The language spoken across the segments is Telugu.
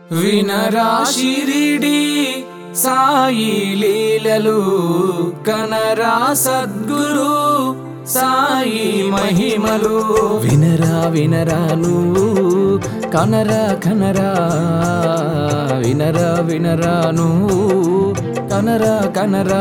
వినరా షిరిడి సాయి లీలలు కనరా సద్గురు సాయి మహిమలు వినరా వినరా నువ్వు కనరా కనరా వినరా వినరా నువ్వు కనరా కనరా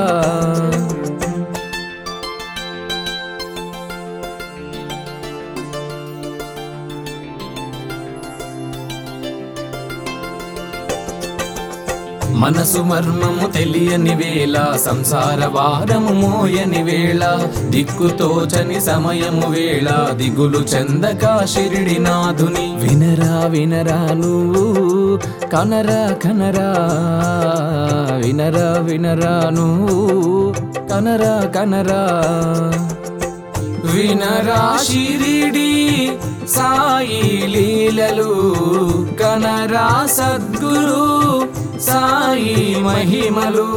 మనసు మర్మము తెలియని వేళ సంసార భారము మోయని వేళ దిక్కుతోచని సమయము వేళ దిగులు చందక షిరిడి నాథుని వినరా వినరా నువ్వు కనరా కనరా వినరా వినరా నువ్వు కనరా కనరా వినరా షిరిడి సాయి లీలలు కనరా సద్గురు సాయి మహిమలు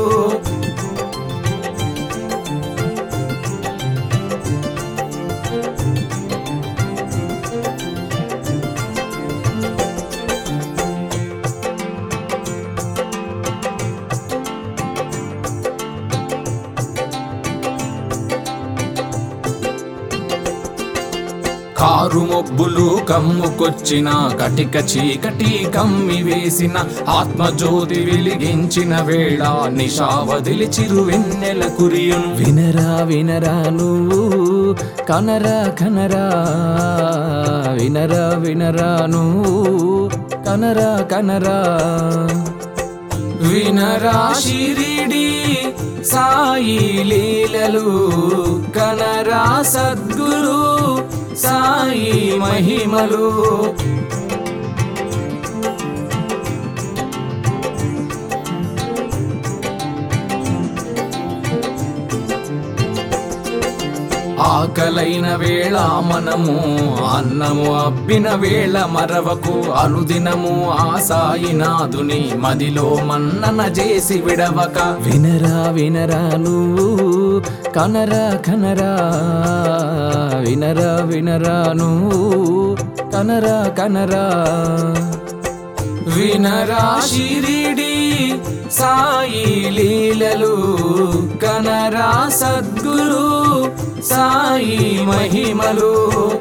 కారు మొబ్బులు కమ్ముకొచ్చిన కటిక చీకటి కమ్మి వేసిన ఆత్మజ్యోతి వెలిగించిన వేళ నిషా వదిలి చిరు వెన్నెల కురియును వినరా వినరా నువ్వు కనరా కనరా వినరా వినరా నువ్వు కనరా కనరా వినరా షిరిడి సాయి లీలలు కనరా సద్గురు సాయి మహిమలు ఆకలైన వేళ మనము అన్నము అబ్బిన వేళ మరవకు అనుదినము ఆ సాయినాథుని మదిలో మన్నన చేసి విడవక వినరా వినరా నువ్వు కనరా కనరా వినరా వినరా నువ్వు కనరా కనరా వినరా షిరిడి సాయి లీలలు కనరా సద్గురు సాయి మహిమలు